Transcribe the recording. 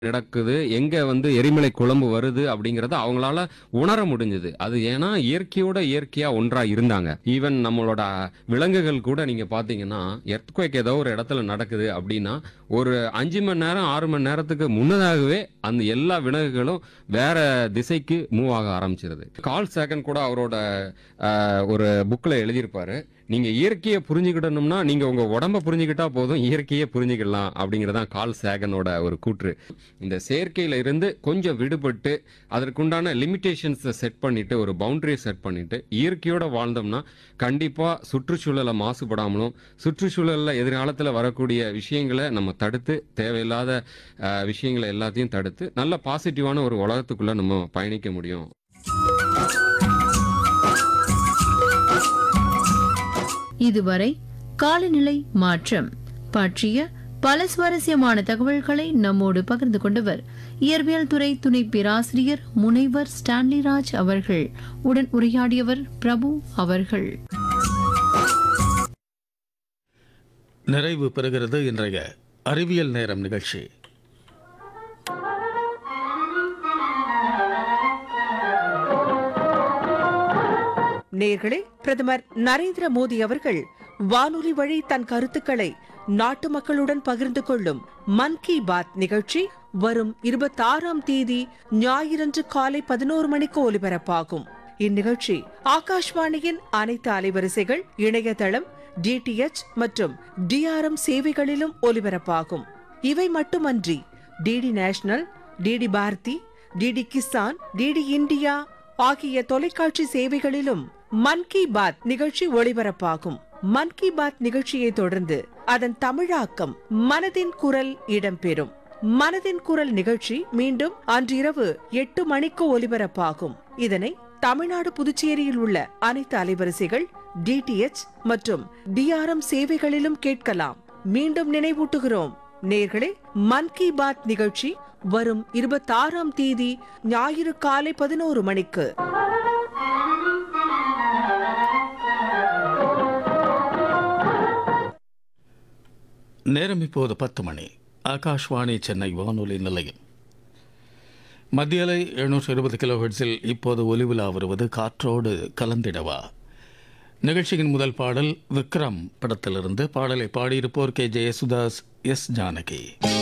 நடக்குது எங்க வந்து எரிமலை குழம்பு வருது அப்படிங்கறத அவங்களால உணர முடிஞ்சது அது ஏன்னா இயற்கையோட இயற்கையா ஒன்றா இருந்தாங்க ஈவன் நம்மளோட விலங்குகள் கூட நீங்க பாத்தீங்கன்னா எர்த்குவேக் ஏதோ ஒரு இடத்துல நடக்குது அப்படின்னா ஒரு அஞ்சு மணி நேரம் ஆறு மணி நேரத்துக்கு முன்னதாகவே அந்த எல்லா விலங்குகளும் வேற திசைக்கு மூவ் ஆக ஆரம்பிச்சிருது கால் சேகன் கூட அவரோட ஆஹ், ஒரு புக்ல எழுதியிருப்பாரு நீங்க இயற்கையை புரிஞ்சுக்கிடணும்னா நீங்க உங்க உடம்ப புரிஞ்சுக்கிட்டா போதும் இயற்கையை புரிஞ்சுக்கலாம் அப்படிங்கறதான் கால் சேகனோட ஒரு கூற்று இந்த செயற்கையில இருந்து கொஞ்சம் விடுபட்டு அதற்குண்டான லிமிட்டேஷன்ஸை செட் பண்ணிட்டு ஒரு பவுண்டரியை செட் பண்ணிட்டு இயற்கையோட வாழ்ந்தோம்னா கண்டிப்பா சுற்றுச்சூழலை மாசுபடாமலும் சுற்றுச்சூழல்ல எதிர்காலத்துல வரக்கூடிய விஷயங்களை நம்ம தடுத்து தேவையில்லாத அஹ், விஷயங்களை எல்லாத்தையும் தடுத்து நல்ல பாசிட்டிவான ஒரு உலகத்துக்குள்ள நம்ம பயணிக்க முடியும் இதுவரை காலநிலை மாற்றம் பற்றிய பல சுவாரஸ்யமான தகவல்களை நம்மோடு பகிர்ந்து கொண்டவர் இயற்பியல் துறை துணை பேராசிரியர் முனைவர் ஸ்டான்லி ராஜ் அவர்கள் உடன் உரையாடியவர் பிரபு அவர்கள் நிறைவு பெறுகிறது இன்றைய அறிவியல் நேரம் நிகழ்ச்சி நேர்களே பிரதமர் நரேந்திர மோடி அவர்கள் வானொலி வழி தன் கருத்துக்களை நாட்டு மக்களுடன் பகிர்ந்து கொள்ளும் மன் கி பாத் நிகழ்ச்சி வரும் இருபத்தாறாம் தேதி ஞாயிறன்று காலை பதினோரு மணிக்கு ஒலிபரப்பாகும் இந்நிகழ்ச்சி ஆகாஷ்வாணியின் அனைத்து அலைவரிசைகள் இணையதளம் டிடிஎச் மற்றும் டிஆர்எம் சேவைகளிலும் ஒலிபரப்பாகும் இவை மட்டுமன்றி DD national DD Bharati DD Kisan DD India ஆகிய தொலைக்காட்சி சேவைகளிலும் மன் கி பாத் நிகழ்ச்சி ஒளிபரப்பாகும் மன் கி பாத் நிகழ்ச்சியை தொடர்ந்து அதன் தமிழாக்கம் மனதின் குரல் இடம்பெறும் மனதின் குரல் நிகழ்ச்சி மீண்டும் அன்றிரவு எட்டு மணிக்கு ஒலிபரப்பாகும் இதனை தமிழ்நாடு புதுச்சேரியில் உள்ள அனைத்து அலைவரிசைகள் டிடிஎச் மற்றும் டிஆர்எம் சேவைகளிலும் கேட்கலாம் மீண்டும் நினைவூட்டுகிறோம் நேர்களே மன் கி பாத் நிகழ்ச்சி வரும் இருபத்தாறாம் தேதி ஞாயிறு காலை பதினோரு மணிக்கு நேரம் இப்போது பத்து மணி ஆகாஷ்வாணி சென்னை வானொலி நிலையம் மத்தியலை எழுநூற்று இருபது கிலோஹெட்ஸில் இப்போது ஒலிவிழா வருவது காற்றோடு கலந்திடவா நிகழ்ச்சியின் முதல் பாடல் விக்ரம் படத்திலிருந்து பாடலை பாடியிருப்போர் கே ஜெயசுதாஸ் எஸ் ஜானகி